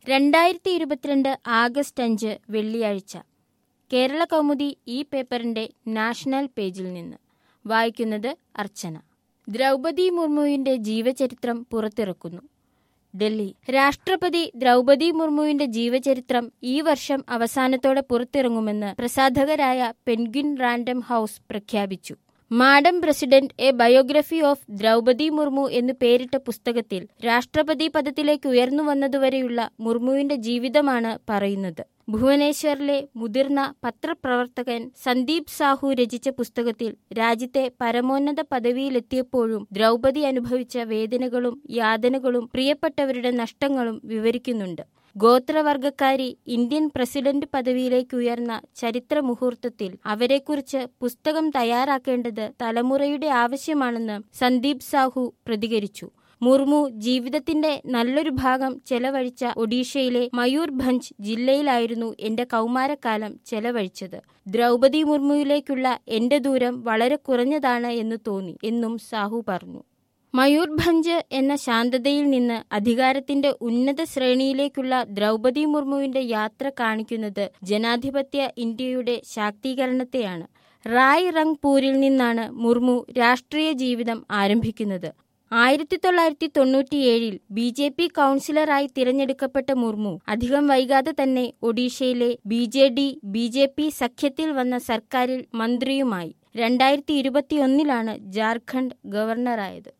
രണ്ടായിരത്തി ഇരുപത്തിരണ്ട് ആഗസ്റ്റ് അഞ്ച് വെള്ളിയാഴ്ച കേരള കൗമുദി ഈ പേപ്പറിന്റെ നാഷണൽ പേജിൽ നിന്ന് വായിക്കുന്നത് അർച്ചന ദ്രൗപദി മുർമുവിന്റെ ജീവചരിത്രം പുറത്തിറക്കുന്നു ഡൽഹി രാഷ്ട്രപതി ദ്രൗപദി മുർമുവിന്റെ ജീവചരിത്രം ഈ വർഷം അവസാനത്തോടെ പുറത്തിറങ്ങുമെന്ന് പ്രസാധകരായ പെൻഗ്വിൻ റാൻഡം ഹൌസ് പ്രഖ്യാപിച്ചു madam president a biography of Droupadi Murmu എന്ന് പേരിട്ട പുസ്തകത്തിൽ രാഷ്ട്രപതി പദത്തിലേക്ക് ഉയർന്നു വന്നതുവരെയുള്ള മുർമുവിന്റെ ജീവിതമാണ് പറയുന്നത് ഭുവനേശ്വറിലെ മുതിർന്ന പത്രപ്രവർത്തകൻ സന്ദീപ് സാഹു രചിച്ച പുസ്തകത്തിൽ രാജ്യത്തെ പരമോന്നത പദവിയിലെത്തിയപ്പോഴും ദ്രൗപദി അനുഭവിച്ച വേദനകളും യാതനകളും പ്രിയപ്പെട്ടവരുടെ നഷ്ടങ്ങളും വിവരിക്കുന്നുണ്ട് ഗോത്രവർഗക്കാരി ഇന്ത്യൻ പ്രസിഡന്റ് പദവിയിലേക്ക് ഉയർന്ന ചരിത്ര മുഹൂർത്തത്തിൽ അവരെക്കുറിച്ച് പുസ്തകം തയ്യാറാക്കേണ്ടത് തലമുറയുടെ ആവശ്യമാണെന്ന് സന്ദീപ് സാഹു പ്രതികരിച്ചു മുർമു ജീവിതത്തിന്റെ നല്ലൊരു ഭാഗം ചെലവഴിച്ച ഒഡീഷയിലെ മയൂർഭഞ്ച് ജില്ലയിലായിരുന്നു എന്റെ കൗമാരക്കാലം ചെലവഴിച്ചത് ദ്രൗപദി മുർമുവിലേക്കുള്ള എന്റെ ദൂരം വളരെ കുറഞ്ഞതാണ് എന്ന് തോന്നി എന്നും സാഹു പറഞ്ഞു മയൂർഭഞ്ച് എന്ന ശാന്തതയിൽ നിന്ന് അധികാരത്തിന്റെ ഉന്നത ശ്രേണിയിലേക്കുള്ള ദ്രൗപദി മുർമുവിന്റെ യാത്ര കാണിക്കുന്നത് ജനാധിപത്യ ഇന്ത്യയുടെ ശാക്തീകരണത്തെയാണ് റായ് റംഗ്പൂരിൽ നിന്നാണ് മുർമു രാഷ്ട്രീയ ജീവിതം ആരംഭിക്കുന്നത് ആയിരത്തി തൊള്ളായിരത്തി തൊണ്ണൂറ്റിയേഴിൽ ബി ജെ പി കൌൺസിലറായി തിരഞ്ഞെടുക്കപ്പെട്ട മുർമു അധികം വൈകാതെ തന്നെ ഒഡീഷയിലെ B J D B J P സഖ്യത്തിൽ വന്ന സർക്കാരിൽ മന്ത്രിയുമായി രണ്ടായിരത്തി ഇരുപത്തിയൊന്നിലാണ് ജാർഖണ്ഡ് ഗവർണറായത്